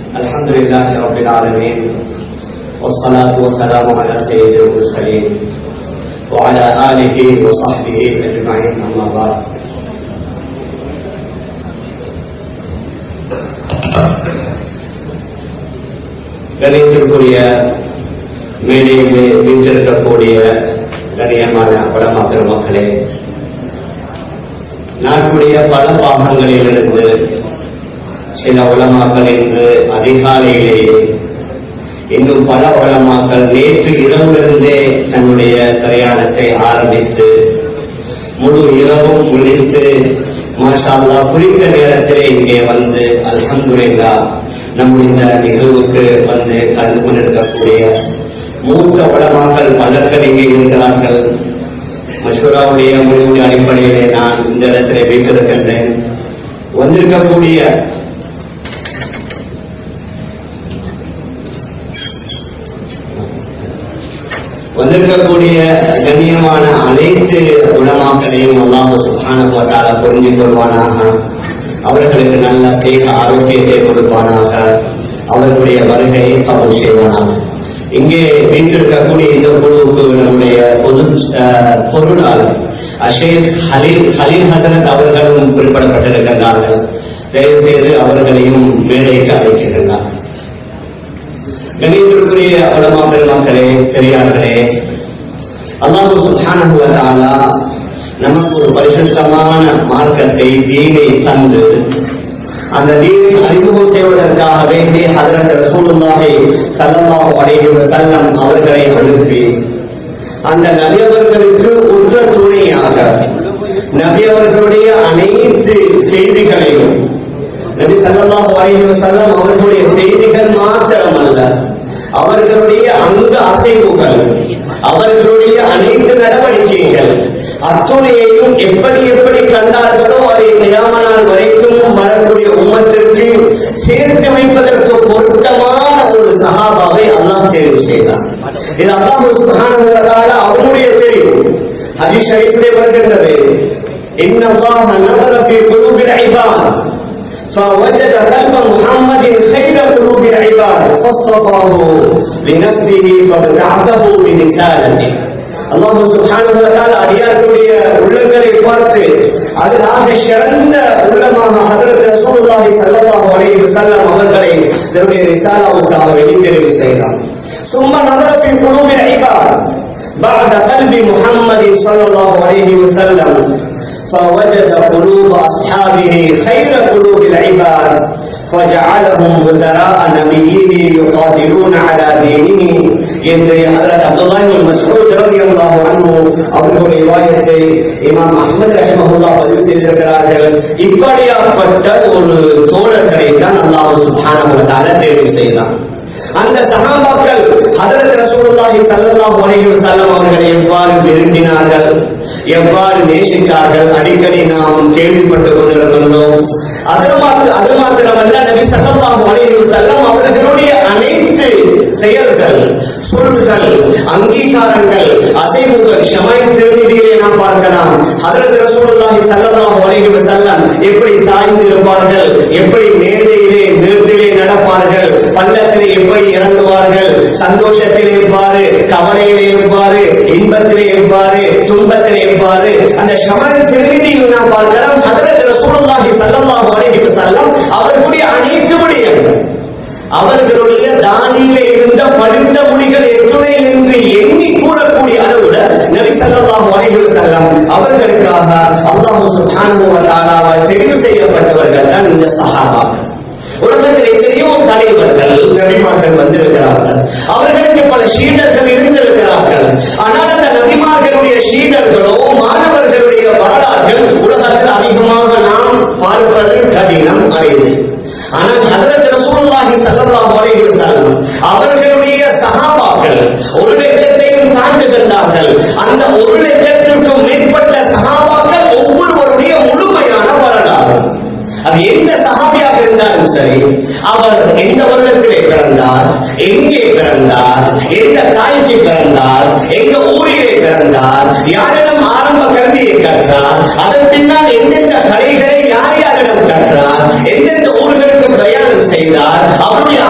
الحمد لله رب العالمين والصلاة والسلام على سيد المرسلين وعلى آله وصحبه أجمعين أما بعد கணித்திற்குரிய மேடையிலே வீற்றிருக்கக்கூடிய கணியமான படமா பெருமக்களே நாட்டுடைய பல பாகங்களிலிருந்து சில உலமாக்கள் இன்று அதிகாலையிலேயே இன்னும் பல உலமாக்கள் நேற்று இரவிலிருந்தே தன்னுடைய பிரயாணத்தை ஆரம்பித்து முழு இரவும் முடித்து மாஷால்லா குறித்த நேரத்திலே இங்கே வந்து அல்ஹம்துலில்லா நம்முடைய இந்த நிகழ்வுக்கு வந்து கலந்து கொண்டிருக்கக்கூடிய மூத்த உலமாக்கள் பலர்கள் இங்கே இருக்கிறார்கள் மஷூராவுடைய முடிவுடைய அடிப்படையிலே நான் இந்த இடத்திலே வீட்டிருக்கின்றேன் வந்திருக்கக்கூடிய வந்திருக்கக்கூடிய கண்ணியமான அனைத்து உலமாக்களையும் அல்லாஹு சுகானுபவத்தால புரிஞ்சு கொள்வானாக அவர்களுக்கு நல்ல தேக ஆரோக்கியத்தை கொடுப்பானாக அவர்களுடைய வருகையை கபூல் செய்வானாக இங்கே வீட்டிருக்கக்கூடிய இந்த குழுவுக்கு நம்முடைய பொது பொருளாளர் அஷேக் ஹலீல் ஹலீல் ஹசரத் அவர்களும் குறிப்பிடப்பட்டிருக்கின்றார்கள் தயவு செய்து அவர்களையும் மேடைக்கு அழைக்கின்றார் கணிதத்திற்குரிய உலமா பெருமக்களே பெரியார்களே அல்லாஹு சுல்ஹானஹு வதஆலா நமக்கு ஒரு பரிசுத்தமான மார்க்கத்தை தீனை தந்து அந்த தீனை அறிமுகம் செய்வதற்காக வேண்டி ஹதரத் ரசூலுல்லாஹி ஸல்லல்லாஹு அலைஹி வஸல்லம் அவர்களை அனுப்பி அந்த நபியவர்களுக்கு உற்ற துணையாக நபியவர்களுடைய அனைத்து செய்திகளையும் நபி ஸல்லல்லாஹு அலைஹி வஸல்லம் அவர்களுடைய செய்திகள் மாத்திரமல்ல அவர்களுடைய அங்க அசைவுகள் அவர்களுடைய அனைத்து நடவடிக்கைகள் அத்துணையையும் எப்படி எப்படி கண்டார்களோ அதை நியாமனால் வரைக்கும் வரக்கூடிய உம்மத்திற்கு சேர்த்து வைப்பதற்கு பொருத்தமான ஒரு சகாபாவை அல்லாஹ் தேர்வு செய்தார் இது அல்லாஹ் சுகானதால அவனுடைய தெரிவு ஹதீஸ் ஷரீஃபிலே வருகின்றது إن الله نظر في قلوب العباد فوجد قلب محمد خير قلوب العباد فاصطفاه لنفسه فابتعثه برسالته அல்லாஹ் சுப்ஹானஹு வ தஆலா அடியார்களுடைய உள்ளங்களை பார்த்து அதனாக சிறந்த உள்ளமாக ஹஜரத் ரசூலுல்லாஹி ஸல்லல்லாஹு அலைஹி வஸல்லம் அவர்களை தன்னுடைய ரிசாலாவுக்காக வெளித்தெரிவு செய்தார் ثم نظر في قلوب العباد بعد قلب محمد صلى الله عليه وسلم فوجد قلوب أصحابه خير قلوب العباد فجعلهم وزراء نبيه يقاتلون على دينه என்று ஹதரத் அப்துல்லாஹி இப்னு மஸ்ஊத் রাদিয়াল্লাহு அன்ஹு அவர்களுடைய ரிவாயத்தை இமாம் அஹ்மத் ரஹ்மஹுல்லாஹ் பதிவு செய்திருக்கிறார்கள் இப்படியாப்பட்ட ஒரு தோழர்களை தான் அல்லாஹ் சுப்ஹானஹு வ தஆலா தேர்வு செய்தான் அந்த சஹாபாக்கள் ஹதரத் ரசூலுல்லாஹி ஸல்லல்லாஹு அலைஹி வஸல்லம் அவர்களை எவ்வாறு விரும்பினார்கள் எவ்வாறு நேசித்தார்கள் அடிக்கடி நாம் கேள்விப்பட்டுக் கொண்டிருக்கின்றோம் அது மாத்திர அது மாத்திரமல்ல நபி ஸல்லல்லாஹு அலைஹி வஸல்லம் அவர்களுடைய அனைத்து செயல்கள் சொல்கள் அங்கீகாரங்கள் அசைவுகள் ஷமாய் திருநிதியிலே நாம் பார்க்கலாம் ஹதரத் ரசூலுல்லாஹி ஸல்லல்லாஹு அலைஹி வஸல்லம் எப்படி சாய்ந்து இருப்பார்கள் எப்படி மேடையிலே நிறுத்திலே நடப்பார்கள் பள்ளத்திலே எப்படி இறங்குவார்கள் சந்தோஷத்திலே இருப்பாரு கவலையிலே இருப்பாரு இன்பத்திலே இருப்பாரு துன்பத்திலே இருப்பாரு அந்த ஷமாய் திருநிதியில் நாம் பார்க்கலாம் ஹதரத் ரசூலுல்லாஹி ஸல்லல்லாஹு அலைஹி வஸல்லம் அவர்களுடைய அனைத்து விடயங்கள் அவர்களுடைய தானியிலே இருந்த படித்த முடிகள் எத்துணை என்று எண்ணி கூறக்கூடிய அளவுல நபி ஸல்லல்லாஹு அலைஹி வஸல்லம் அவர்களுக்காக அல்லாஹ் சுப்ஹானஹு வ தஆலாவால் தெரிவு செய்யப்பட்டவர்கள் தான் இந்த சஹாபாக்கள் உலகத்தில் எத்தனையோ தலைவர்கள் நபிமார்கள் வந்திருக்கிறார்கள் அவர்களுக்கு பல சீடர்கள் இருந்திருக்கிறார்கள் ஆனால் அந்த நபிமார்களுடைய சீடர்களோ மாணவர்களுடைய வரலாறுகள் உலகத்தில் அதிகமாக நாம் பார்ப்பது கடினம் அரிது ஆனால் ஹதரத் ரசூலுல்லாஹி ஸல்லல்லாஹு அலைஹி வஸல்லம் அவர்களுடைய சஹாபாக்கள் ஒரு லட்சத்தையும் தாண்டுகின்றார்கள் அந்த ஒரு லட்சத்திற்கும் மேற்பட்ட சஹாபாக்கள் ஒவ்வொருவருடைய முழுமையான வரலாறு அது எந்த சஹாபியாக இருந்தாலும் சரி அவர் எந்த வருடத்திலே பிறந்தார் எங்கே பிறந்தார் எந்த தாய்க்கு பிறந்தார் எந்த ஊரிலே பிறந்தார் யாரிடம் ஆரம்ப கல்வியை கற்றார் அதன் பின்னால் எந்தெந்த கலைகளை யார் யாரிடம் கற்றார் எந்தெந்த ஊர்களுக்கு பிரயாணம் செய்தார் அவருடைய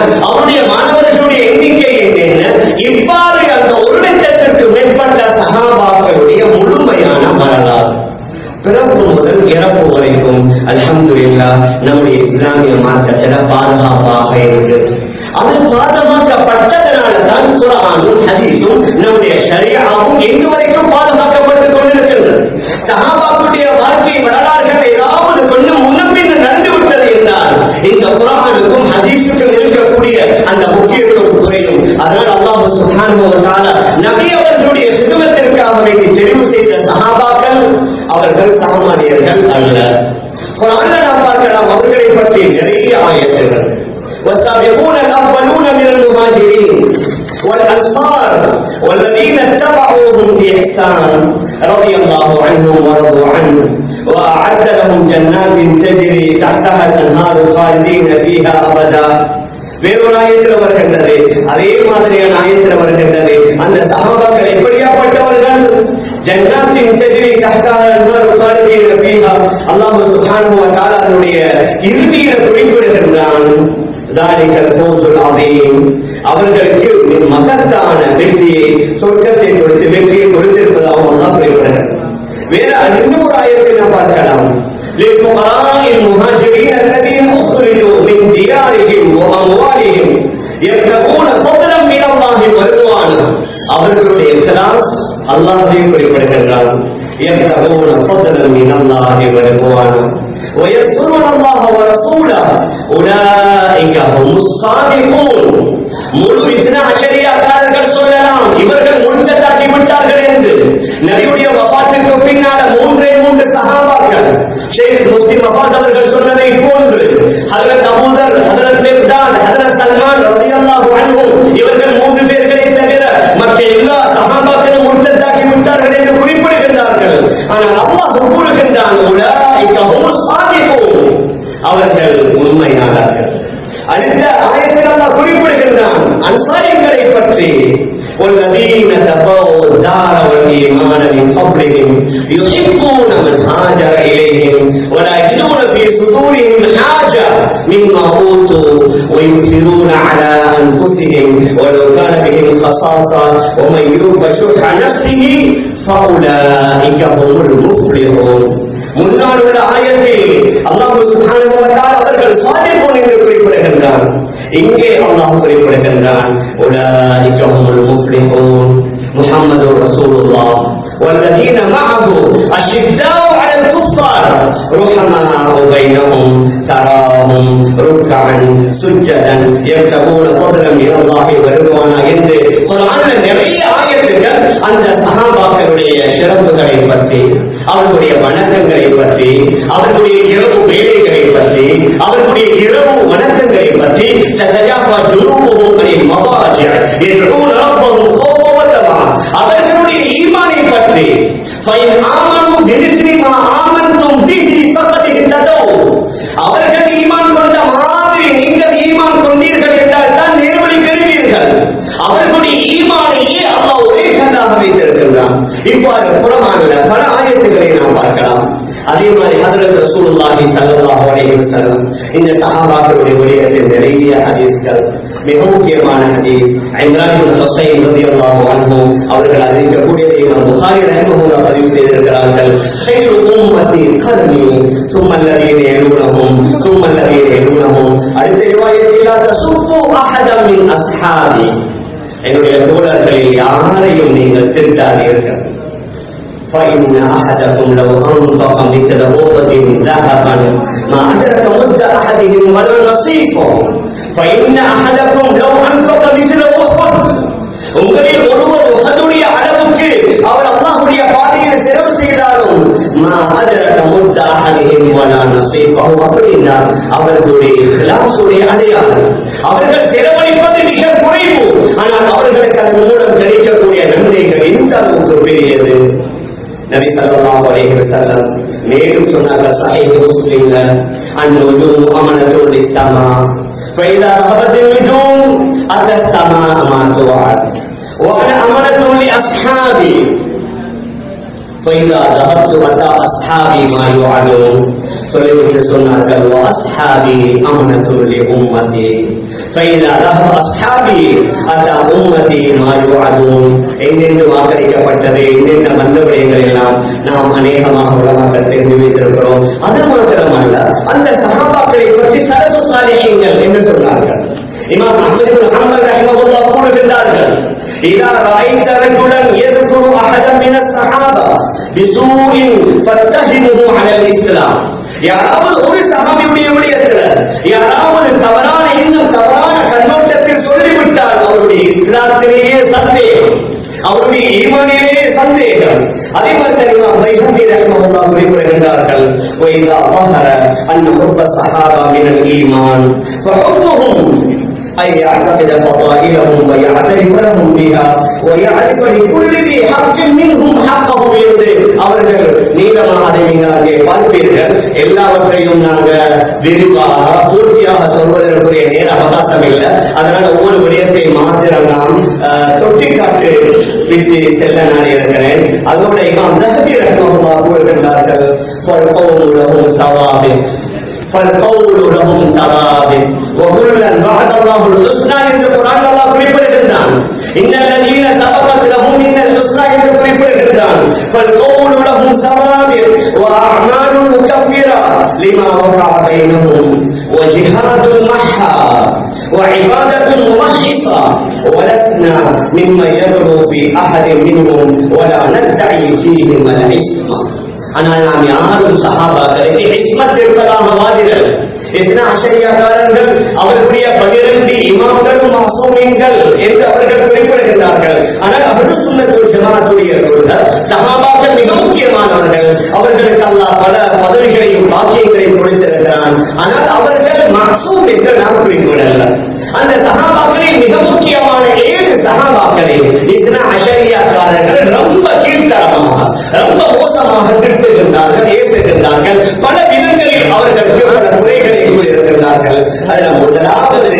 அவருடைய மாணவர்களுடைய எண்ணிக்கை என்ன இவ்வாறு அந்த ஒரு லட்சத்திற்கு மேற்பட்ட சகாபாக்களுடைய முழுமையான வரலாறு பிறப்பு முதல் இறப்பு வரைக்கும் அல்ஹம்துலில்லா நம்முடைய இஸ்லாமிய மார்க்கத்தில் பாதுகாப்பாக இருக்கு அது பாதுகாக்கப்பட்டதனால தான் குரானும் ஹதீஸும் நம்முடைய ஷரியாவும் இன்று வரைக்கும் பாதுகாக்கப்பட்டுக் கொண்டிருக்கின்றது சஹாபாக்குடைய வாழ்க்கை வரலாறுகள் ஏதாவது கொஞ்சம் முன்னப்பின் நடந்து விட்டது என்றால் இந்த குரானுக்கும் ஹதீஸுக்கும் இருக்கக்கூடிய அந்த முக்கியத்துவம் குறையும் அதனால் அல்லாஹ் சுப்ஹானஹு வ தஆலா நபி அவர்களுடைய சிறுமத்திற்காக வேண்டி தெரிவு செய்த சஹாபாக்கள் அவர்கள் சாமானியர்கள் அல்ல குரான்ல நாம் பார்க்கலாம் அவர்களை பற்றி நிறைய ஆயத்துகள் والسابقون الأولون من المهاجرين والأنصار والذين اتبعوهم بإحسان رضي الله عنهم ورضوا عنه وأعد لهم جنات تجري تحتها الأنهار خالدين فيها أبدا வேறொரு ஆயத்தில் வருகின்றது அதே மாதிரியான ஆயத்தில் வருகின்றது அந்த சகாபாக்கள் எப்படியாப்பட்டவர்கள் ஜன்னாத்தின் தெஜிரி அல்லாஹு சுப்ஹானஹு வ தஆலா அதனுடைய இறுதியில் குறிப்பிடுகின்றான் ذلك الفوز العظيم அவர்களுக்கு மகத்தான வெற்றியை சொர்க்கத்தை கொடுத்து வெற்றியை கொடுத்திருப்பதாக அல்லாஹ் குறிப்பிடுகிறார் வேற இன்னும் ஒரு ஆயத்தை நாம் பார்க்கலாம் للفقراء المهاجرين الذين اخرجوا من ديارهم واموالهم يبتغون فضلا من الله ورضوانه அவர்களுடைய இخلاص அல்லாஹ்வை குறிப்பிடுகின்றான் يبتغون فضلا من الله ورضوانه وينصرون الله ورسوله أولئك هم الصادقون முழு இஸ்னா அஷரியாக்காரர்கள் சொல்லலாம் இவர்கள் முழுத்தட்டாக்கி விட்டார்கள் என்று நபியுடைய வபாத்துக்கு பின்னால மூன்றே மூன்று சகாபாக்கள் ஷேக் முஸ்லிம் அப்பாஸ் அவர்கள் சொன்னதை போன்று ஹதரத் அபூதர் ஹதரத் மிர்தான் ஹதரத் சல்மான் ரலியல்லாஹு அன்ஹும் இவர்கள் மூன்று பேர்களை தவிர மற்ற எல்லா சகாபாக்களும் முழுத்தட்டாக்கி விட்டார்கள் என்று குறிப்பிடுகின்றார்கள் ஆனால் அல்லாஹ் கூறுகின்றான் உலாயிக ஹும் சாதிகூன் அவர்கள் உண்மையாளர்கள் அடுத்த ஆயத்தில் அல்லாஹ் குறிப்பிடுகின்றான் அன்சாரியங்களை பற்றி والذين تبوا الدار والإيمان من قبلهم يحبون من هاجر إليهم ولا يجدون في صدورهم حاجة مما أوتوا ويؤثرون على أنفسهم ولو كان بهم خصاصة ومن يوق شح نفسه فأولئك هم المفلحون முன்னால் உள்ள ஆயத்தில் அல்லாஹ் சுப்ஹானஹு வ தஆலா அவர்கள் சாதிப்போன் என்று குறிப்பிடுகின்றான் இங்கே அல்லாஹ் குறிப்பிடுகின்றான் உலாயிக ஹுமுல் முஃப்லிஹூன் முஹம்மது ரசூலுல்லாஹ் والذين معه أشداء على الكفار رحماء بينهم تراهم ركعا سجدا يبتغون فضلا من الله ورضوانا என்று குர்ஆன்ல நிறைய ஆயத்துகள் அந்த சஹாபாக்களுடைய சிறப்புகளை பற்றி அவர்களுடைய வணக்கங்களை பற்றி அவர்களுடைய இரவு வேலைகளை பற்றி அவர்களுடைய இரவு வணக்கங்களை பற்றி தஜாபா ஜுனூபுஹும் அனில் மவாஜிஅ யதுஊன ரப்பஹும் கோவத்தமா அவர்களுடைய ஈமானை பற்றி ஃபைன் ஆமனு பிமிஸ்லி மா ஆமன்தும் பிஹி ஃபகத் இஹ்ததௌ அவர்கள் ஈமான் கொண்ட மாதிரி நீங்கள் ஈமான் கொண்டீர்கள் என்றால் தான் நேர்வழி பெறுவீர்கள் அவர்களுடைய ஈமானையே அல்லாஹ் ஒரே கண்டாக வைத்திருக்கின்றான் இவ்வாறு குரான்ல பல ஆயத்துக்களை நாம் பார்க்கலாம் அதே மாதிரி ஹதரத் ரசூலுல்லாஹி ஸல்லல்லாஹு அலைஹி வஸல்லம் இந்த சஹாபாக்களுடைய விடயத்தில் நிறைய ஹதீஸ்கள் மிக முக்கியமான ஹதீஸ் இம்ரான் இப்னு ஹுசைன் ரலியல்லாஹு அன்ஹு அவர்கள் அறிவிக்கக்கூடியதை இமாம் புகாரி ரஹ்மஹுல்லாஹ் பதிவு செய்திருக்கிறார்கள் خير உம்மத்தி கர்னி ثم الذين يلونهم ثم الذين يلونهم அடுத்த ரிவாயத்தில் லா தசுப்பு அஹதம் மின் அஸ்ஹாபி என்னுடைய தோழர்களில் யாரையும் நீங்கள் திருட்டாதீர்கள் فإن أحدكم لو أنفق مثل أحد ذهبا ما أدرك مد أحدهم ولا نصيفه فإن أحدكم لو أنفق مثل أحد உங்களில் ஒருவர் உகதுடைய அளவுக்கு அவர் அல்லாஹுடைய பாதையில் செலவு செய்தாலும் மா அதரக முத்த அஹதிஹிம் வலா நஸீஃபஹு அப்படின்னா அவர்களுடைய இஹ்லாஸுடைய அடையாளம் அவர்கள் செலவழிப்பது மிக குறைவு ஆனால் அவர்களுக்கு அதன் மூலம் கிடைக்கக்கூடிய நன்மைகள் இந்த அளவுக்கு பெரியது நபி ஸல்லல்லாஹு அலைஹி வஸல்லம் மேலும் சொன்னார்கள் சஹீஹ் முஸ்லிம்ல அந்நுஜூம் அமனத்துல் லிஸ்ஸமா فإذا ذهبت النجوم أتى السماء ما توعد وأنا أمنة لأصحابي فإذا ذهبت أتى أصحابي ما يوعدون சொல்லிவிட்டு சொன்னார்கள் "வஅஸ்ஹாபி அம்னத்துல் லிஉம்மதி فإذا ذهب أصحابي أتى أمتي ما يوعدون எங்கெங்கு வாக்களிக்கப்பட்டது என்னென்ன வந்த விடயங்கள் எல்லாம் நாம் அநேகமாக உலகத்தில் தெரிந்து வைத்திருக்கிறோம் அது மாத்திரமல்ல அந்த சகாபாக்களை பற்றி சரசு சாலிஹீங்கள் என்று சொன்னார்கள் இமாம் அஹ்மது பின் ஹம்பல் ரஹிமஹுல்லாஹ் கூறுகின்றார்கள் إذا رأيت رجلا يذكر أحدا من الصحابة بسوء فاتهمه على الإسلام யாராவது ஒரு சகாபியுடைய விடயத்துல யாராவது தவறான இன்னும் தவறான கண்ணோட்டத்தில் சொல்லிவிட்டால் அவருடைய இஸ்லாத்திலேயே சந்தேகம் அவருடைய ஈமானிலே சந்தேகம் அதே மாதிரி இமாம் பைஹகி ரஹ்மத்துல்லாஹ் குறிப்பிடுகின்றார்கள் وإذا ظهر أن حب الصحابة من الإيمان فحبهم أن يعتقد فضائلهم ويعترف لهم بها ويعرف لكل ذي حق منهم حقه என்று அவர்கள் நீளமாக அதை நீங்கள் அங்கே பார்ப்பீர்கள் எல்லாவற்றையும் நாங்க விரிவாக பூர்த்தியாக சொல்வதற்குரிய நேர அவகாசம் இல்லை அதனால ஒவ்வொரு விடயத்தை மாத்திரம் நாம் அஹ், தொட்டி காட்டு விட்டு செல்ல நான் இருக்கிறேன் அதோட இமாம் நகபி ரஹ்மஹுல்லா கூறுகின்றார்கள் فالقوم لهم ثوابت فالقول لهم ثوابت وكلا بعد الله الحسنى என்று குர்ஆன் அல்லாஹ் குறிப்பிடுகின்றான் ان الذين سبقت لهم من الحسنى என்று குறிப்பிடுகின்றான் فالقول لهم ثوابت واعمال مكفره لما وقع بينهم وجهاد محا وعبادة ممحصة ولسنا ممن يغلو في أحد منهم ولا ندعي فيهم العصمة ஆனால் நாம் யாரும் சகாபாக்களுக்கு இஸ்மத் இருப்பதாக வாதிகள் எத்தனை ஆச்சரியக்காரர்கள் அவர்களுடைய பனிரெண்டு இமாம்கள் மாசூமியங்கள் என்று அவர்கள் குறிப்பிடுகின்றார்கள் ஆனால் அவர்கள் சுண்ணத்துள் ஜமாத்துடைய கொள்கை சகாபாக்கள் மிக முக்கியமானவர்கள் அவர்களுக்கு அல்லாஹ் பல பதவிகளையும் பாக்கியங்களையும் கொடுத்திருக்கிறான் ஆனால் அவர்கள் மாசூம் என்று நாம் குறிப்பிடல அந்த சகாபாக்களில் மிக முக்கியமான ஏழு சகாபாக்களை இஸ்னா அஷரியாக்காரர்கள் ரொம்ப கீழ்த்தரமாக ரொம்ப மோசமாக திட்டுகின்றார்கள் ஏற்றுகின்றார்கள் பல விதங்களில் அவர்களுக்கு பல குறைகளை கூறியிருக்கின்றார்கள் அதுல முதலாவது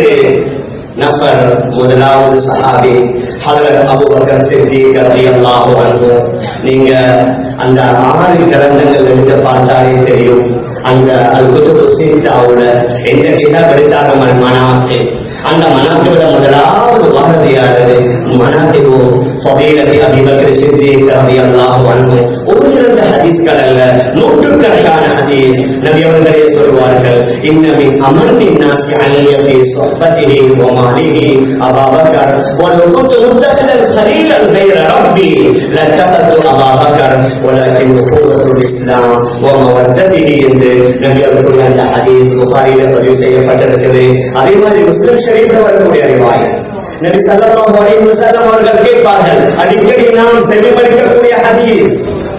நபர் முதலாவது சஹாபி ஹதரத் அபூபக்கர் சித்திக் ரலியல்லாஹு அன்ஹு நீங்க அந்த ஆறு கிரந்தங்கள் எடுத்து பார்த்தாலே தெரியும் அந்த அல் குதுபு சீத்தாவோட எந்த கிதாப் எடுத்தாங்க மனாத்து அந்த மனாத்தியோட முதலாவது வாரதியானது மனாத்திபு ஃபதீலத்தி அபிபக்கர் சித்திக் ரலியல்லாஹு அன்ஹு ஒரு இரண்டு ஹதீஸ்கள் அல்ல நூற்றுக்கணக்கான ஹதீஸ் நபி அவர்களே சொல்வார்கள் இன்னமின் அமர்னின் நாசி அலைய في صحبته وماله أبا بكر ولو كنت متخذا خليلا غير ربي لاتخذت أبا بكر ولكن قوة الإسلام ومودته என்று நபி அவர்களுடைய அந்த ஹதீஸ் புகாரியில பதிவு செய்யப்பட்டிருக்கிறது அதே மாதிரி முஸ்லிம் ஷரீஃப்ல வரக்கூடிய அறிவாய் நபி ஸல்லல்லாஹு அலைஹி வஸல்லம் அவர்கள் கேட்பார்கள் அடிக்கடி நாம் செவிமடுக்கக்கூடிய ஹதீஸ்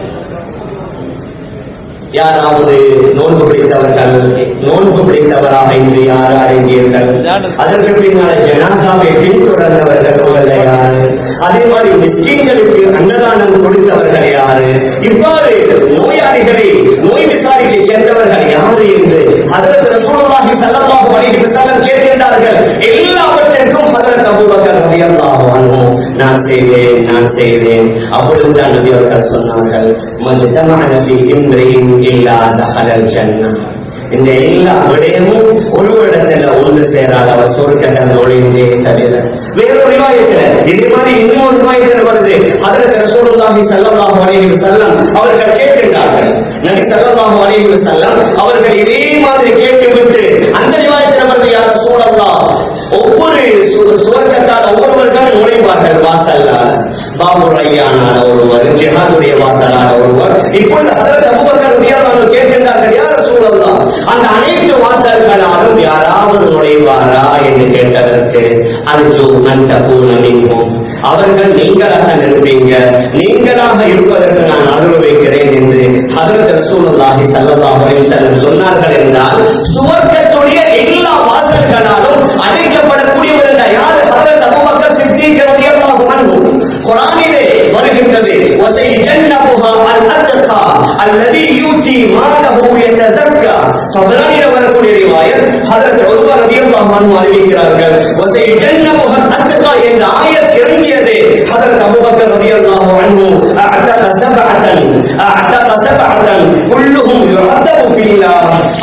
யாராவது நோன்பு பிடித்தவர்கள் நோன்பு பிடித்தவராக இன்று யார் அடங்கியர்கள் அதற்கு பின்னால் ஜனாதாவை பின்தொடர்ந்தவர்கள் உங்கள யாரு அதே மாதிரி மிஸ்கீன்களுக்கு அன்னதானம் கொடுத்தவர்கள் யாரு இவ்வாறு நோயாளிகளை நோய் விசாரிக்க சேர்ந்தவர்கள் யாரு என்று அதற்கு ரசூலுல்லாஹி ஸல்லல்லாஹு அலைஹி வஸல்லம் கேட்கின்றார்கள் எல்லாவற்றிற்கும் ஹஜரத் அபூபக்கர் ரலியல்லாஹு அன்ஹு நான் செய்தேன் நான் செய்தேன் அப்பொழுதுதான் நபி அவர்கள் சொன்னார்கள் மஜ்தமஅன ஃபீ இம்ரின் இல்லா தஹலல் ஜன்னah இந்த எல்லா விடயமும் ஒரு இடத்துல ஒன்று சேராத அவர் சொர்க்கத்தில் நுழைந்தே தவிர வேறொரு ரிவாயத்துல இதே மாதிரி இன்னொரு ரிவாயத்தில் வருது அதற்கு ரசூலுல்லாஹி ஸல்லல்லாஹு அலைஹி வஸல்லம் அவர்கள் கேட்கின்றார்கள் நபி ஸல்லல்லாஹு அலைஹி வஸல்லம் அவர்கள் இதே மாதிரி கேட்டுவிட்டு அந்த ரிவாயத்தில் வருது யார் ரசூலல்லாஹ் ஒவ்வொரு சு- சுவர்க்கத்தால் ஒவ்வொருவர்கள் நுழைவார்கள் வாசல்லால பாபு ரையானான ஒருவர் ஜிஹாதுடைய வாசலான ஒருவர் இப்பொழுது அதற்கு அபுபக்கர் ரலியல்லாஹு கேட்கின்றார்கள் யார் ரசூலல்லாஹ் அந்த அனைத்து வாசல்களாலும் யாராவது நுழைவாரா என்று கேட்டதற்கு அர்ஜு அந்த பூர்ணமிங்கும் அவர்கள் நீங்களாக இருப்பீங்க நீங்களாக இருப்பதற்கு நான் அருள் வைக்கிறேன் என்று ஹதரத் ரசூலுல்லாஹி ஸல்லல்லாஹு அலைஹி வஸல்லம் சொன்னார்கள் என்றால் சுவர்க்கத்துடைய எல்லா வாசல்களாலும் அழைக்கப்படக்கூடியவர்கள் யார் ஹதரத் அபூபக்கர் சித்திக் ரலியல்லாஹு அன்ஹு குர்ஆனிலே வருகின்றது وَسَيُجَنَّبُهَا الْأَتْقَى الَّذِي يُؤْتِي مَالَهُ يَتَزَكَّى தபரானில் வரக்கூடிய ரிவாயத் ஹதரத் உத்வா ரலியல்லாஹு அன்ஹு அறிவிக்கிறார்கள் وَسَيُجَنَّبُهَا الْأَتْقَى என்ற ஆயத் இறங்கியது ஹதரத் அபூபக்கர் ரலியல்லாஹு அன்ஹு அஅதக சபஅத்தன் அஅதக சபஅத்தன் குல்லுஹும் யுஅதபு ஃபில்லாஹ்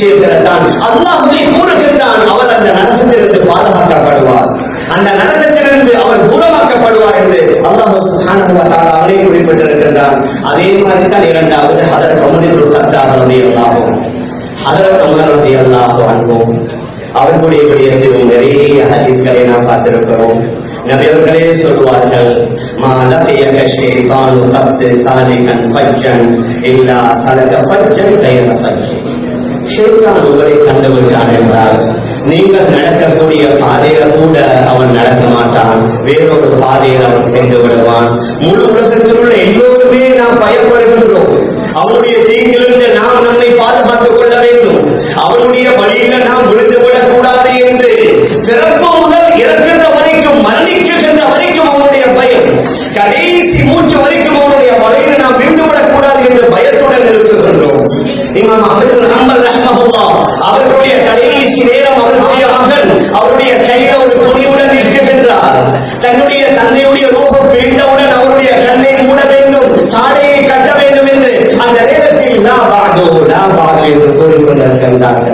விஷயத்துல தான் அல்லாஹ்வை கூறுகின்றான் அவர் அந்த நரகத்திலிருந்து பாதுகாக்கப்படுவார் அந்த நரகத்திலிருந்து அவர் தூரமாக்கப்படுவார் என்று அல்லாஹ் சுப்ஹானஹு வ தஆலா அவரே குறிப்பிட்டிருக்கின்றார் அதே மாதிரி தான் இரண்டாவது ஹதரத் உமர் இப்னு கத்தாப் ரலியல்லாஹு ஹதரத் உமர் ரலியல்லாஹு அன்ஹு அவர்களுடைய விடயத்திலும் நிறைய ஹதீஸ்களை நாம் பார்த்திருக்கிறோம் நபியவர்களே சொல்வார்கள் மாலபியக ஷைத்தானு கத்து சாலிகன் ஃபஜ்ஜன் இல்லா சலக ஃபஜ்ஜன் கைர ஃபஜ்ஜன் ஷைத்தான் உங்களை கண்டுவிட்டான் என்றால் நீங்கள் நடக்கக்கூடிய பாதையில கூட அவன் நடக்க மாட்டான் வேறொரு பாதையில் அவன் சென்று விடுவான் முழு உலகத்தில் உள்ள எல்லோருமே நாம் பயப்படுகின்றோம் அவனுடைய தீங்கிலிருந்து நாம் நம்மை பாதுகாத்துக் கொள்ள வேண்டும் அவனுடைய வழியில நாம் விழுந்து விடக்கூடாது என்று பிறப்பு முதல் இறக்கின்ற வரைக்கும் மரணிக்கின்ற வரைக்கும் அவனுடைய பயம் கடைசி மூச்சு வரைக்கும் அவனுடைய வழியில நாம் விழுந்து விடக்கூடாது என்று பயத்துடன் இருக்குகின்றோம் இமாம் அவர்கள் அம்பல் ரஹ்மஹுல்லா அவர்களுடைய கடைசி நேரம் அவர்களுடைய மகன் அவருடைய கையில ஒரு துணியுடன் இருக்கின்றார் தன்னுடைய தந்தையுடைய ரூபம் பிரிந்தவுடன் அவருடைய கண்ணை மூட வேண்டும் தாடையை கட்ட வேண்டும் என்று அந்த நேரத்தில் லா பாது லா பாது என்று கூறிக்கொண்டிருக்கின்றார்கள்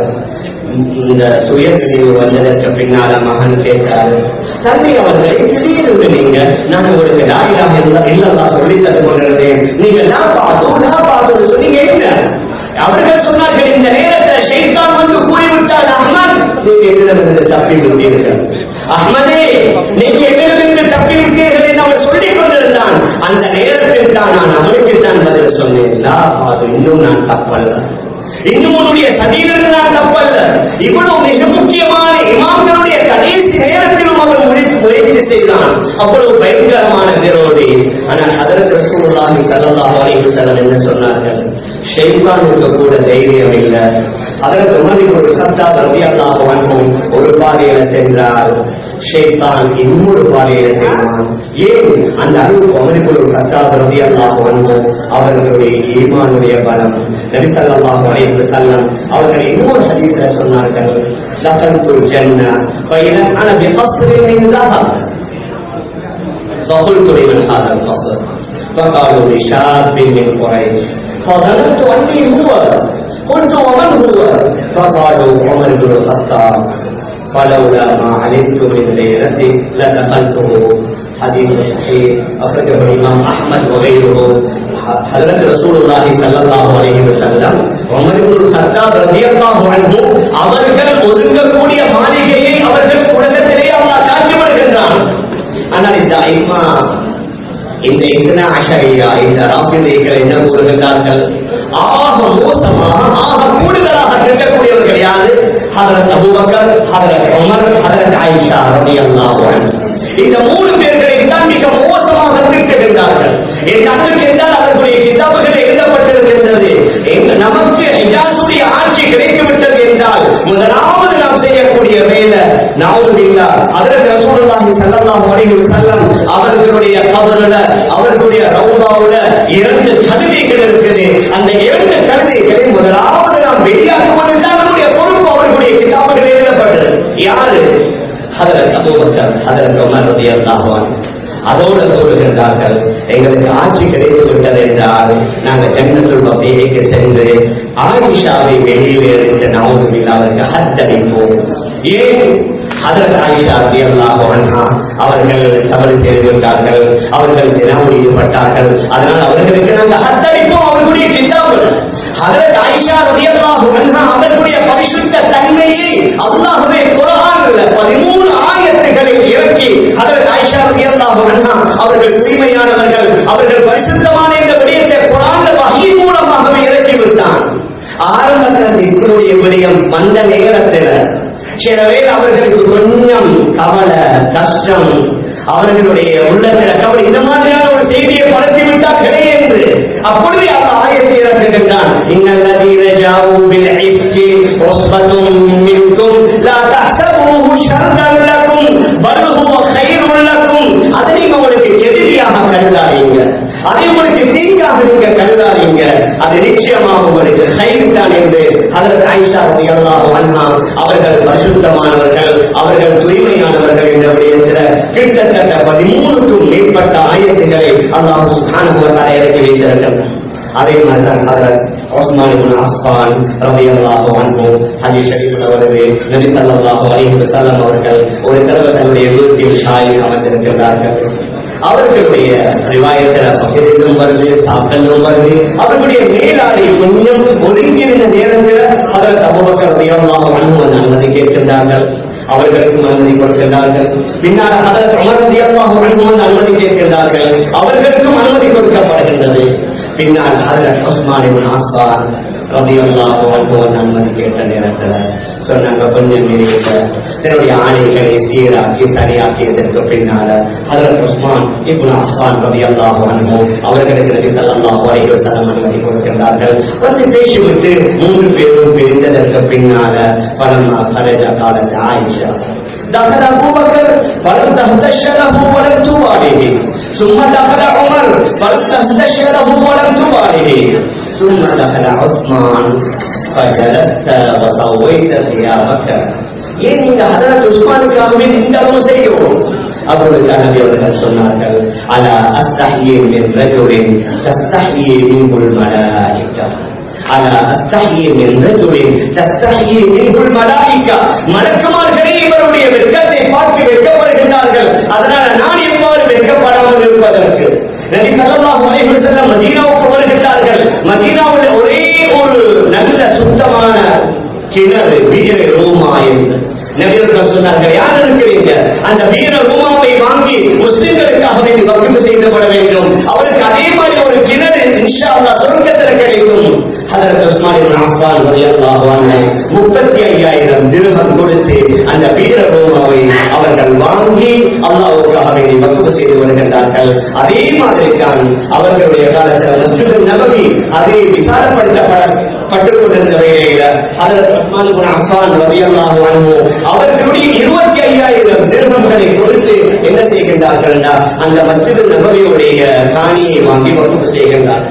இந்த சுயநினைவு வந்ததற்கு பின்னால மகன் கேட்டாரு தந்தை அவர்களை திடீரென்று நீங்க நான் உங்களுக்கு லாயிலாக இல்ல இல்லல்லா சொல்லி தந்து கொண்டிருந்தேன் நீங்க லா பாது லா பாது சொன்னீங்க என்ன அவர்கள் சொன்னார்கள் இந்த நேரத்தில் ஷைத்தான் வந்து கூறிவிட்டார் அஹ்மத் நீங்க என்னிடமிருந்து தப்பி விட்டீர்கள் அஹ்மதே நீங்க என்னிடமிருந்து தப்பி விட்டீர்கள் என்று அவன் சொல்லிக் கொண்டிருந்தான் அந்த நேரத்தில் தான் நான் அவனுக்கு தான் பதில் சொன்னேன் லா அது இன்னும் நான் தப்பல்ல இன்னும் உன்னுடைய சதியிலிருந்து நான் தப்பல்ல இவ்வளவு மிக முக்கியமான இமாம்களுடைய கடைசி நேரத்திலும் அவன் முயற்சி முயற்சி செய்தான் அவ்வளவு பயங்கரமான விரோதி ஆனால் அதற்கு ரசூலுல்லாஹி ஸல்லல்லாஹு அலைஹி வஸல்லம் என்ன சொன்னார்கள் ஷைத்தானுக்கு கூட தைரியம் இல்லை அதற்கு உணர்வு கத்தாப் ரலியல்லாஹு அன்ஹு ஒரு பாதையில சென்றார் ஷைத்தான் இன்னொரு பாதையில சென்றான் ஏன் அந்த அருள் அமரிக்குள் கத்தாப் ரலியல்லாஹு அன்ஹு அவர்களுடைய ஈமானுடைய பலம் நபி ஸல்லல்லாஹு அலைஹி வஸல்லம் அவர்கள் இன்னொரு ஹதீஸ்ல சொன்னார்கள் தகல்துல் ஜன்னah فإذا أنا بقصر من ذهب فقلت لمن هذا القصر فقالوا لشاب من قريش فظننت أني هو قلت ومن هو فقالوا عمر بن الخطاب فلولا ما علمت من غيرته لدخلته حديث صحيح أخرجه الإمام أحمد وغيره حضرت رسول الله صلى الله عليه وسلم உமர் இப்னு கத்தாப் ரலியல்லாஹு அன்ஹு அவர்கள் ஒதுங்கக்கூடிய மாளிகையை அவர்கள் உலகத்திலே அல்லாஹ் காட்டி வருகின்றான் ஆனால் இந்த ஐமா இந்த இஸ்னா அஷரியா இந்த ராபிதைகள் என்ன கூறுகின்றார்கள் ஆக மோசமாக ஆக கூடுதலாக இருக்கக்கூடியவர்கள் யாரு ஹதரத் அபூபக்கர் ஹதரத் உமர் ஹதரத் ஆயிஷா ரலியல்லாஹு அன்ஹு இந்த மூணு பேர்களை தான் மிக மோசமாக திட்டுகின்றார்கள் என்னாலும் என்றால் அவர்களுடைய கிதாபுகள் எழுதப்பட்டிருக்கின்றது எங்க நமக்கு ஹிஜாசுடைய ஆட்சி கிடைத்து விட்டது என்றால் முதலாவது நாம் செய்யக்கூடிய வேலை நாவுதில்லா அதற்கு ரசூலுல்லாஹி ஸல்லல்லாஹு அலைஹி வஸல்லம் அவர்களுடைய கபருல அவர்களுடைய ரவுதாவுல இரண்டு கழுதைகள் இருக்குது அந்த இரண்டு கழுதைகளை முதலாவது நாம் வெளியாக்குவது தான் நம்முடைய பொறுப்பு அவர்களுடைய கிதாபுகள் எழுதப்பட்டது யாரு ஹதரத் அபூபக்கர் ஹதரத் உமர் ரலியல்லாஹு அன்ஹு அதோடு கூறுகின்றார்கள் எங்களுக்கு ஆட்சி கிடைத்து விட்டது என்றால் நாங்கள் ஜன்னத்துல் பக்திக்கு சென்று ஆயிஷாவை வெளியில் எடுத்து நவதுபில் அவருக்கு ஹத்தடிப்போம் ஏன் அதற்கு ஆயிஷா ரலியல்லாஹு அன்ஹா அவர்கள் தவறு செய்துவிட்டார்கள் அவர்கள் தினமும் ஈடுபட்டார்கள் அதனால் அவர்களுக்கு நாங்கள் ஹத்தடிப்போம் அவர்களுடைய கிதாபுகள் அதற்கு ஆயிஷா ரலியல்லாஹு அன்ஹா அவர்களுடைய பரிசுத்த தன்மையை அல்லாஹ்வே குர்ஆன்ல 13 ஆயத்துகளில் இறக்கி அதற்கு ஆயிஷா ரலியல்லாஹு அன்ஹா அவர்கள் தூய்மையானவர்கள் அவர்கள் பரிசுத்தமான இந்த விடயத்தை குர்ஆன்ல வஹீ மூலமாகவே இறக்கி விட்டான் ஆரம்பத்தில் இப்படிய விடயம் வந்த நேரத்தில் சில பேர் அவர்களுக்கு கொஞ்சம் கவலை கஷ்டம் அவர்களுடைய உள்ளத்துல கவலை இந்த மாதிரியான ஒரு செய்தியை பரத்தி விட்டார்களே என்று அப்பொழுது அவர் ஆயத்தை இறக்குகின்றான் இன்னல்லதீன ஜாவு பில் இஃப்கி உஸ்பத்தும் மின்கும் லா தஹ்சபூஹு ஷர்ரன் லக்கும் பல் ஹுவ கைருன் லக்கும் அதை நீங்க உங்களுக்கு எதிரியாக கருதாதீங்க அதை உங்களுக்கு தீங்காக நீங்க கருதாதீங்க அது நிச்சயமாக உங்களுக்கு கைர் தான் என்று அதற்கு ஆயிஷா ரலியல்லாஹு அன்ஹா அவர்கள் பரிசுத்தமானவர்கள் அவர்கள் தூய்மையானவர்கள் என்ற விடயத்தில் கிட்டத்தட்ட பதிமூணுக்கும் மேற்பட்ட ஆயத்துக்களை அல்லாஹ் சுப்ஹானஹு வ தஆலா இறக்கி வைத்திருக்கிறார் அதே மாதிரி தான் ஹதரத் உஸ்மான் இப்னு அஃபான் ரலியல்லாஹு அன்ஹு ஹதீஸ் ஷரீஃப்ல வருது நபி ஸல்லல்லாஹு அலைஹி வஸல்லம் அவர்கள் ஒரு தடவை தன்னுடைய வீட்டில் ஷாயில் அமர்ந்திருக்கிறார்கள் அவர்களுடைய ரிவாயத்துல பகிர்ந்தும் வருது சாப்பிடலும் வருது அவர்களுடைய மேலாடை கொஞ்சம் ஒதுங்கி இருந்த நேரத்தில் அதற்கு அபுபக்கர் ரலியல்லாஹு அன்ஹு வந்து அனுமதி கேட்கின்றார்கள் அவர்களுக்கும் அனுமதி கொடுக்கின்றார்கள் பின்னால் அதற்கு அமர் ரலியல்லாஹு அன்ஹு வந்து அனுமதி கேட்கின்றார்கள் அவர்களுக்கும் அனுமதி கொடுக்கப்படுகின்றது பின்னால் அதற்கு உஸ்மான் இப்னு அஃபான் ரலியல்லாஹு அன்ஹு வந்து அனுமதி கேட்ட நேரத்தில் சொன்னாங்க கொஞ்சம் நீங்க தன்னுடைய ஆணைகளை சீராக்கி சரியாக்கியதற்கு பின்னால ஹதரத் உஸ்மான் இப்னு அஃபான் ரலியல்லாஹு அன்ஹு அவர்களுக்கு நபி ஸல்லல்லாஹு அலைஹி வஸல்லம் அனுமதி கொடுக்கின்றார்கள் வந்து பேசிவிட்டு மூன்று பேரும் பிரிந்ததற்கு பின்னால பலமா கரஜ காலத் ஆயிஷா دخل أبو بكر فلم تهتش له ولم تباله ثم دخل عمر فلم تهتش له ولم تباله ثم دخل عثمان فجلست وسويت ثيابك ஏன் நீங்க ஹதரத் உஸ்மானுக்காகவே இந்த அளவு செய்யணும் அப்பொழுது நபி அவர்கள் சொன்னார்கள் அலா அஸ்தஹியே மின் ரஜுலின் தஸ்தஹியே மின்குல் மலாயிக்கா அலா அஸ்தஹியே மின் ரஜுலின் தஸ்தஹியே மின்குல் மலாயிக்கா மலக்குமார்களே இவருடைய வெட்கத்தை பார்த்து வெட்கப்படுகின்றார்கள் அதனால நான் எவ்வாறு வெட்கப்படாமல் இருப்பதற்கு நபி ஸல்லல்லாஹு அலைஹி வஸல்லம் மதீனாவுக்கு வருகின்றார்கள் மதீனாவில் ஒரே ஒரு நல்ல சுத்தமான கிணறு வீர ரூமா என்று நபியர்கள் சொன்னார்கள் யார் இருக்கிறீங்க அந்த வீர ரூமாவை வாங்கி முஸ்லிம்களுக்காக வேண்டி வகுப்பு செய்யப்பட வேண்டும் அவருக்கு அதே மாதிரி ஒரு கிணறு இன்ஷா அல்லாஹ் சொர்க்கத்தில் கிடைக்கும் அதற்கு உஸ்மான் இப்னு அஃபான் ரலியல்லாஹு அன்ஹு முப்பத்தி ஐயாயிரம் திரகம் கொடுத்து அந்த வீர ரூமாவை அவர்கள் வாங்கி அல்லாஹ்வுக்காக வேண்டி வகுப்பு செய்து வருகின்றார்கள் அதே மாதிரி தான் அவர்களுடைய காலத்தில் மஸ்ஜித் நபவி அதை விசாரப்படுத்தப்பட பட்டுக் கொண்டிருந்த வேளையில அதற்கு உஸ்மான் இப்னு அஃபான் ரலியல்லாஹு அன்ஹு அவர்களுடைய இருபத்தி ஐயாயிரம் திருமங்களை கொடுத்து என்ன செய்கின்றார்கள்னா அந்த மஸ்ஜித் நபவியுடைய காணியை வாங்கி வகுப்பு செய்கின்றார்கள்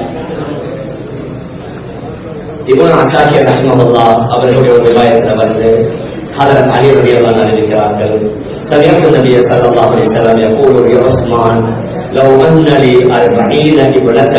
இவன் அசாக்கிய ரஹ்மல்லா அவர்களுடைய ஒரு விவாயத்தில் வந்து ஹதரத் அலி ரலியல்லாஹு அன்ஹு இருக்கிறார்கள் سمعت النبي صلى الله عليه وسلم يقول لعثمان لو أن لي أربعين ابنة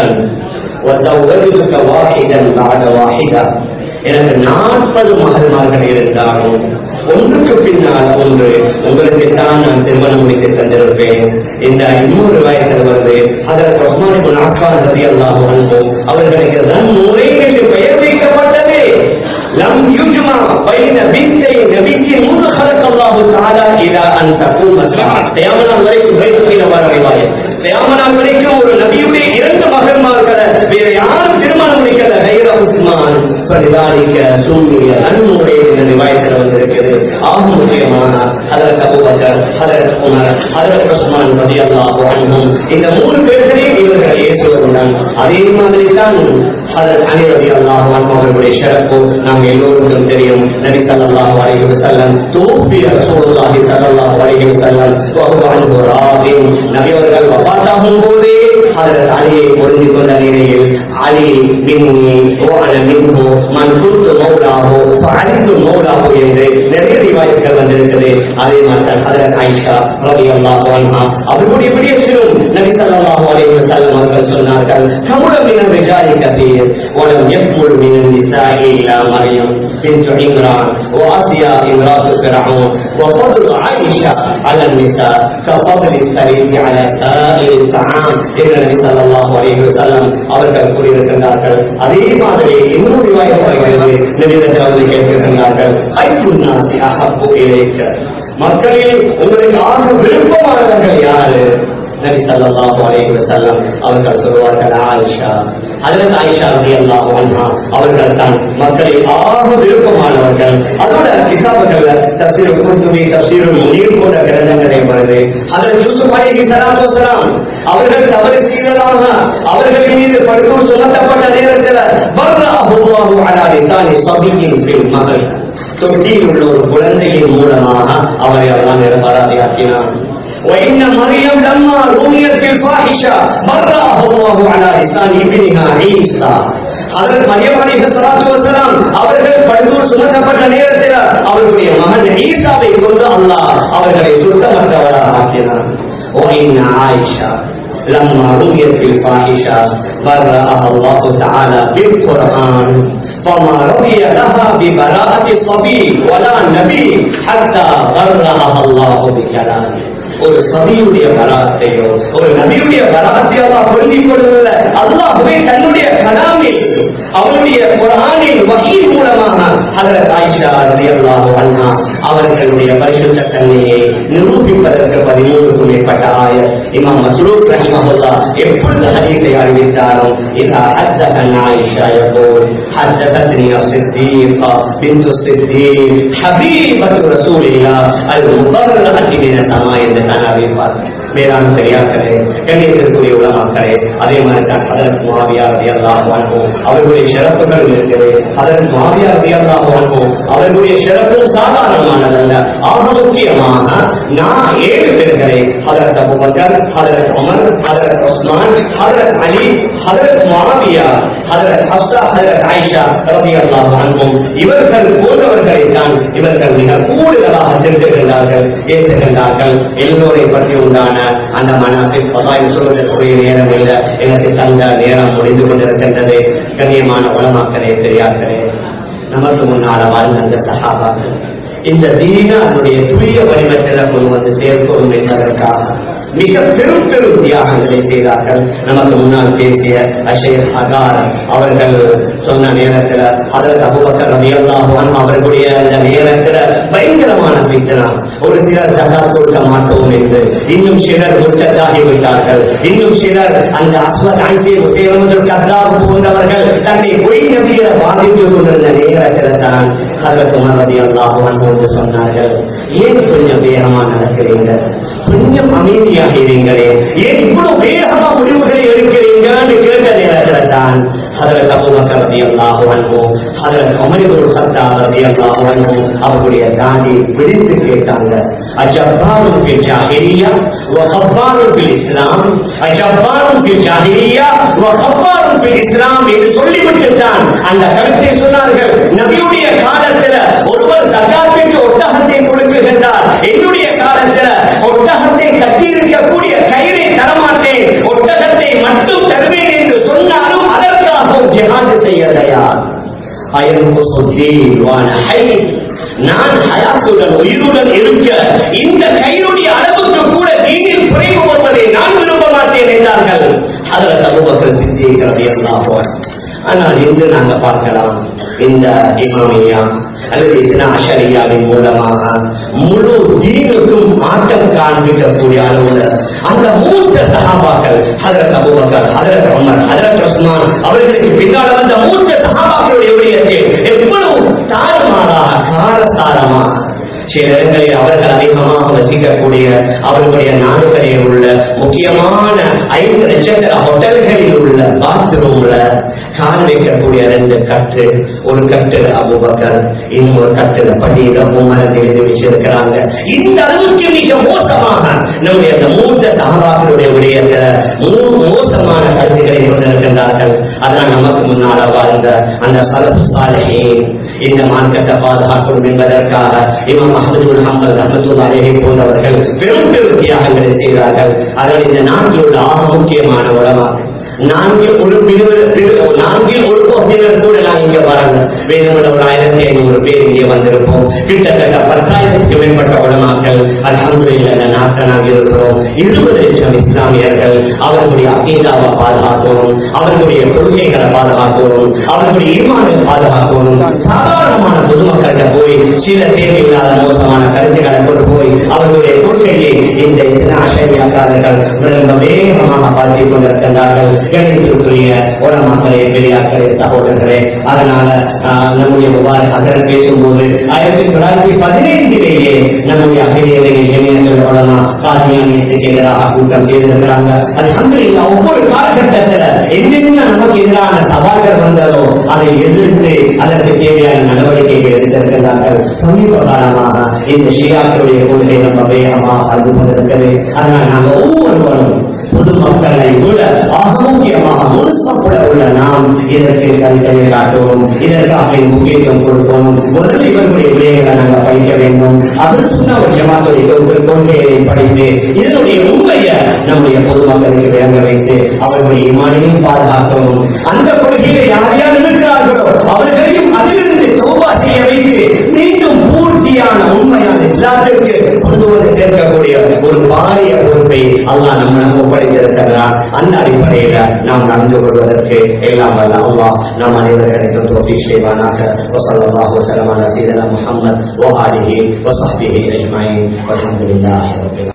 وزوجتك واحدا بعد واحدة எனக்கு நாற்பது மகன்மார்கள் இருந்தாலும் ஒன்றுக்கு பின்னால் ஒன்று உங்களுக்கு தான் நான் திருமணம் முடித்து தந்திருப்பேன் இந்த இன்னொரு வயதில் வந்து அதற்கு ரஹ்மான் ஆஸ்வான் ரதி அல்லாஹ் அவர்களுக்கு ரன் முறை என்று பெயர் வைக்கப்பட்டது லம் யுஜ்மா பைன பின்தை நபிக்கு முது خلق الله تعالى الى ان تقوم الساعه கியாமத் வரைக்கும் வைத்துக்கிற வர ரிவாயத் கியாமத் வரைக்கும் ஒரு நபியுடைய இரண்டு மகன்மார்களை வேற யாரும் திருமணம் முடிக்கல கைர உஸ்மான் فلذلك سمي நன்முறை என்ற ரிவாயத்தில் வந்திருக்கிறது ஆக முக்கியமான ஹதரத் அபூபக்கர் ஹதரத் உமர் ஹதரத் உஸ்மான் ரலியல்லாஹு அன்ஹும் இந்த மூணு பேர்களையும் இவர்கள் இயேசுவதுடன் அதே மாதிரி தான் ஹதரத் அலி ரலியல்லாஹு அன்ஹு அவர்களுடைய சிறப்பு நாம் எல்லோருக்கும் தெரியும் நபி ஸல்லல்லாஹு அலைஹி வஸல்லம் தூஃபி ரசூலுல்லாஹி ஸல்லல்லாஹு அலைஹி வஸல்லம் வஹுவ அன்ஹு ராதின் நபி அவர்கள் வஃபாத்தாகும் போதே ஹதரத் அலியை பொருந்திக் கொண்ட நிலையில் அலி மின்னி ஓ அன மின்ஹு மன் குன்து மௌலாஹு ஃபஅலித்து மௌலாஹு என்று நிறைய ரிவாயத்துகள் வந்திருக்குது அதே மாதிரி ஹதரத் ஆயிஷா ரலியல்லாஹு அன்ஹா அவர்களுடைய விடயத்திலும் நபி ஸல்லல்லாஹு அலைஹி வஸல்லம் அவர்கள் சொன்னார்கள் கமுல மின ரிஜாலி கதீர் ولم يكمل من النساء إلا مريم بنت عمران وآسيا امرأة فرعون وفضل عائشة على النساء كفضل الثريد على سائر الطعام إن النبي صلى الله عليه وسلم அவர்கள் கூறியிருக்கின்றார்கள் அதே மாதிரி இன்னொரு ரிவாயத் வருகிறது நபிகள் வந்து கேட்கின்றார்கள் ஐப்பு நாசி அஹப்பு இலைக்க மக்களில் உங்களுக்கு ஆக விருப்பமானவர்கள் யாரு நபி ஸல்லல்லாஹு அலைஹி வஸல்லம் அவர்கள் சொல்வார்கள் ஆயிஷா ஹஜரத் ஆயிஷா ரலியல்லாஹு அன்ஹா அவர்கள் தான் மக்களில் ஆக விருப்பமானவர்கள் அதோட கிதாபுகள்ல தப்சீர் குர்துபி தப்சீர் முனீர் போன்ற கிரந்தங்களை வருது ஹஜரத் யூசுப் அலைஹி ஸலாத்து வஸலாம் அவர்கள் தவறு செய்ததாக அவர்களின் மீது படுத்தூர் சுமத்தப்பட்ட நேரத்தில் பர்ரஹுல்லாஹு அலா லிசானி சபியின் ஃபில் மகள் தொட்டியில் உள்ள ஒரு குழந்தையின் மூலமாக அவரை அல்லாஹ் நிரபராதியாக்கினான் وإن مريم لما رميت بالفاحشة مرأه الله على لسان ابنها عيسى அதற்கு மரியம் அலி சலாத்து வசலாம் அவர்கள் படுதூர் சுமத்தப்பட்ட நேரத்தில் அவர்களுடைய மகன் ஈசாவை கொண்டு அல்லாஹ் அவர்களை சுத்தமற்றவராக ஆக்கினான் ஓ இன்ன ஆயிஷா لما رؤيت بالفاحشة برأها الله تعالى بالقرآن فما رضي لها ببراءة الصبي ولا النبي حتى غرها الله بكلامه ஒரு சபியுடைய பராத்தையோ ஒரு நபியுடைய பராத்தையோ அல்லாஹ் பொருந்திக் கொள்ளல அல்லாஹ்வே தன்னுடைய கலாமில் அவருடைய குரானின் வகை மூலமாக ஹதரத் ஆயிஷா ரலியல்லாஹு அன்ஹா அவர்களுடைய பரிசுத்த தன்மையை நிரூபிப்பதற்கு பதிமூணுக்கும் மேற்பட்ட ஆயர் இமாம் மஸ்ரூப் ரஹ்மஹுல்லா எப்பொழுது ஹதீஸை அறிவித்தாலும் இதா ஹத்தகன் ஆயிஷா يقول حدثتني الصديقة بنت الصديق حبيبة رسول الله المبرأة من السماء என்று நான் அறிவிப்பார்கள் மேலான பெரியார்களே கண்ணியத்திற்குரிய உலமாக்களே அதே மாதிரி தான் ஹதரத் மாவியா ரதி அல்லாஹ் அவர்களுடைய சிறப்புகள் இருக்குது ஹதரத் மாவியா ரதி அல்லாஹ் அவர்களுடைய சிறப்பு சாதாரணமானதல்ல ஆக முக்கியமாக நான் ஏழு பேர்களை ஹதரத் அபுபக்கர் ஹதரத் உமர் ஹதரத் உஸ்மான் ஹதரத் அலி ஹதரத் மாவியா ஹதரத் ஹப்சா ஹதரத் ஆயிஷா ரதி அல்லாஹ் இவர்கள் போன்றவர்களை தான் இவர்கள் மிக கூடுதலாக திருத்துகின்றார்கள் ஏற்றுகின்றார்கள் எல்லோரை பற்றி உண்டான அந்த மனத்தில் பதாய் சொல்வதற்குரிய நேரம் இல்லை எனக்கு தந்த நேரம் முடிந்து கொண்டிருக்கின்றது கண்ணியமான உலமாக்களே பெரியார்களே நமக்கு முன்னால வாழ்ந்த அந்த சகாபாக்கள் இந்த தீன அதனுடைய துரிய வடிவத்தில் கொண்டு வந்து சேர்க்கணும் என்பதற்காக மிக பெரும் பெரும் தியாகங்களை செய்தார்கள் நமக்கு முன்னால் பேசிய அஷேர் அகார் அவர்கள் சொன்ன நேரத்தில் அதற்கு அபுபக்கர் ரவியல்லாஹுவான் அவர்களுடைய அந்த நேரத்தில் பயங்கரமான சித்தனா ஒரு சிலர் தகா கொடுக்க மாட்டோம் என்று இன்னும் சிலர் முச்சத்தாகி விட்டார்கள் இன்னும் சிலர் அந்த அஸ்வத் அன்சி முசேலமுதல் கர்தாப் போன்றவர்கள் தன்னை பொய் நம்பிய வாதித்துக் கொண்டிருந்த நேரத்தில் தான் அதற்கு உமர் ரவியல்லாஹுவான் என்று சொன்னார்கள் ஏன் கொஞ்சம் வேகமா நடக்கிறீங்க கொஞ்சம் அமைதியாக இருங்களே ஏன் இவ்வளவு வேகமா முடிவுகளை எடுக்கிறீங்கன்னு கேட்ட நேரத்தில் தான் அதற்கு அபுபக்கர் ரலியல்லாஹு அன்ஹு அதற்கு உமர் இப்னு கத்தாப் ரலியல்லாஹு அன்ஹு அவருடைய தாடி பிடித்து கேட்டாங்க அஜப்பாரும் ஃபில் ஜாஹிலியா வ கஃபாரும் ஃபில் இஸ்லாம் அஜப்பாரும் ஃபில் ஜாஹிலியா வ கஃபாரும் ஃபில் இஸ்லாம் என்று சொல்லிவிட்டு தான் அந்த கருத்தை சொன்னார்கள் நபியுடைய காலத்துல ஒருவர் தகாத்திற்கு ஒட்டகத்தை கொடுக்குகின்றார் என்னுடைய காலத்துல ஒட்டகத்தை கட்டியிருக்கக்கூடிய கயிறை தரமாட்டேன் ஒட்டகத்தை மட்டும் தருவேன் என்று சொன்னாலும் அதற்காகவும் ஜிஹாது செய்ய தயார் நான் ஹயாத்துடன் உயிருடன் இருக்க இந்த கயிறுடைய அளவுக்கு கூட தீனில் குறைவு வருவதை நான் விரும்ப மாட்டேன் என்றார்கள் அதில் தகுபக்கள் சித்திக்கிறது எல்லாம் ஆனால் இன்று நாங்க பார்க்கலாம் இந்த இமாமியா அல்லது இஸ்னா அஷரியாவின் மூலமாக முழு தீனுக்கும் ஆட்டம் காண்பிக்கக்கூடிய அளவுல அந்த மூத்த சகாபாக்கள் ஹதரத் அபுபக்கர் ஹதரத் உமர் ஹதரத் உஸ்மான் அவர்களுக்கு பின்னால் வந்த மூத்த சகாபாக்களுடைய விடயத்தில் எவ்வளவு தாறுமாறாக காரசாரமாக சில இடங்களில் அவர்கள் அதிகமாக வசிக்கக்கூடிய அவர்களுடைய நாடுகளில் உள்ள முக்கியமான ஐந்து நட்சத்திர ஹோட்டல்களில் உள்ள பாத்ரூம்ல கால் வைக்கக்கூடிய ரெண்டு கட்டு ஒரு கட்டு அபுபக்கர் இன்னொரு கட்டுல படியில உமர் எழுதி வச்சிருக்கிறாங்க இந்த அளவுக்கு மிக மோசமாக நம்முடைய அந்த மூத்த சகாபாக்களுடைய விடயத்துல மூ- மோசமான கருத்துக்களை கொண்டிருக்கின்றார்கள் அதான் நமக்கு முன்னால வாழ்ந்த அந்த சலப்பு சாலையின் இந்த மார்க்கத்தை பாதுகாக்கணும் என்பதற்காக இமாம் அஹமது பின் ஹம்பல் ரஹமத்துல்லாஹி போன்றவர்கள் பெரும் பெரும் தியாகங்களை செய்தார்கள் அதில் இந்த நாட்டில் உள்ள ஆக முக்கியமான உலமாக நான்கில் ஒரு பிரிவு பிரிவு- நான்கில் ஒரு பகுதியினர் கூட நான் இங்க வரல வேணுமட ஒரு ஆயிரத்தி ஐநூறு பேர் இங்கே வந்திருப்போம் கிட்டத்தட்ட பத்தாயிரத்துக்கு மேற்பட்ட உலமாக்கள் அல்ஹம்துலில்லாஹ் இந்த நாட்டில் நாங்கள் இருக்கிறோம் இருபது லட்சம் இஸ்லாமியர்கள் அவர்களுடைய அகீதாவை பாதுகாக்கணும் அவர்களுடைய கொள்கைகளை பாதுகாக்கணும் அவர்களுடைய ஈமானை பாதுகாக்கணும் சாதாரணமான பொதுமக்கள்கிட்ட போய் சில தேவையில்லாத மோசமான கருத்துக்களை கொண்டு போய் அவர்களுடைய கொள்கையை இந்த இஸ்லாம் ஆசிரியக்காரர்கள் ரொம்ப வேகமாக பார்த்துக் கொண்டிருக்கின்றார்கள் கணித்திற்குரிய உலமாக்களே பெரியார்களே சகோதரர்களே அதனால ஆஹ், நம்முடைய முபாரக் அதன் பேசும்போது ஆயிரத்தி தொள்ளாயிரத்தி பதினைந்திலேயே நம்முடைய அகிலேயே ஜெமியர்கள் உலமா காதியானியத்துக்கு எதிராக கூட்டம் செய்திருக்கிறாங்க அல்ஹம்துலில்லாஹ் ஒவ்வொரு காலகட்டத்தில் என்னென்ன நமக்கு எதிரான சவால்கள் வந்ததோ அதை எதிர்த்து அதற்கு தேவையான நடவடிக்கைகள் எடுத்திருக்கிறார்கள் சமீப காலமாக இந்த ஷியாக்களுடைய கொள்கை ரொம்ப வேகமாக அது கொண்டிருக்கிறது அதனால் நாங்கள் ஒவ்வொருவரும் பொதுமக்களை விட ஆக முக்கியமாக முன்சப்புல உள்ள நாம் இதற்கு கருத்தை காட்டுவோம் இதற்காக முக்கியத்துவம் கொடுப்போம் முதல் இவர்களுடைய விடயங்களை நாங்கள் படிக்க வேண்டும் அது சொன்ன ஒரு ஜமாத்துடைய ஒரு கொள்கையை படித்து இதனுடைய உண்மையை நம்முடைய பொதுமக்களுக்கு விளங்க வைத்து அவர்களுடைய இமானையும் பாதுகாக்கவும் அந்த கொள்கையில யார் யார் இருக்கிறார்களோ அவர்களையும் அதிலிருந்து தௌபா செய்ய வைத்து மீண்டும் பூர்த்தியான உண்மையான இஸ்லாத்திற்கு கொண்டு வந்து சேர்க்கக்கூடிய ஒரு பாரிய பொறுப்பை அல்லாஹ் நம்ம ஒப்படைத்திருக்கிறார் அந்த அடிப்படையில நாம் நடந்து கொள்வதற்கு எல்லாம் வல்ல அல்லாஹ் நம் அனைவர்களுக்கும் தோஃபிக் செய்வானாக وصلى الله وسلم على سيدنا محمد وآله وصحبه أجمعين والحمد لله رب العالمين